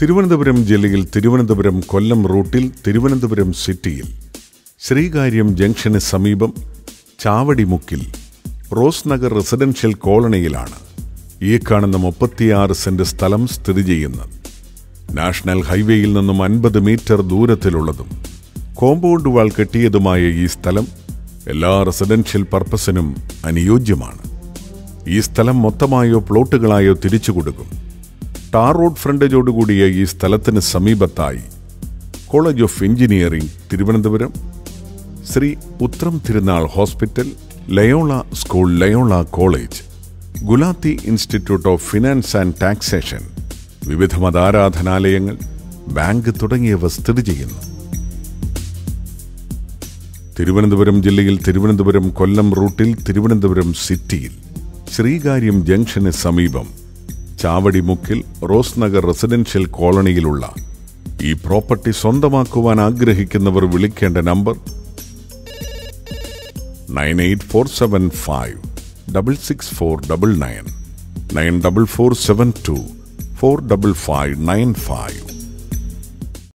തിരുവനന്തപുരം ജില്ലയിൽ തിരുവനന്തപുരം കൊല്ലം റൂട്ടിൽ തിരുവനന്തപുരം സിറ്റിയിൽ ശ്രീകാര്യം ജംഗ്ഷന് സമീപം ചാവടിമുക്കിൽ റോസ് നഗർ റെസിഡൻഷ്യൽ കോളനിയിലാണ് ഈ കാണുന്ന മുപ്പത്തിയാറ് സെന്റ് സ്ഥലം സ്ഥിതി ചെയ്യുന്നത് നാഷണൽ ഹൈവേയിൽ നിന്നും അൻപത് മീറ്റർ ദൂരത്തിലുള്ളതും കോമ്പൗണ്ട് വാൾ കെട്ടിയതുമായ ഈ സ്ഥലം എല്ലാ റെസിഡൻഷ്യൽ പർപ്പസിനും അനുയോജ്യമാണ് ഈ സ്ഥലം മൊത്തമായോ പ്ലോട്ടുകളായോ തിരിച്ചു കൊടുക്കും ടാർ റോഡ് ഫ്രണ്ടേജോടുകൂടിയ ഈ സ്ഥലത്തിന് സമീപത്തായി college of engineering Thiruvananthapuram Sree Uthram Thirunal hospital Loyola school Loyola college Gulati institute of finance and taxation വിവിധ മതാരാധനാലയങ്ങൾ ബാങ്ക് തുടങ്ങിയവ സ്ഥിതി ചെയ്യുന്നു തിരുവനന്തപുരം ജില്ലയിൽ തിരുവനന്തപുരം കൊല്ലം റൂട്ടിൽ തിരുവനന്തപുരം സിറ്റിയിൽ ശ്രീകാര്യം ജംഗ്ഷന് സമീപം ചാവടിമുക്കിൽ റോസ് നഗർ റെസിഡൻഷ്യൽ കോളനിയിലുള്ള ഈ പ്രോപ്പർട്ടി സ്വന്തമാക്കുവാൻ ആഗ്രഹിക്കുന്നവർ വിളിക്കേണ്ട number nine eight four seven five double six four double nine nine double four seven two four double five nine five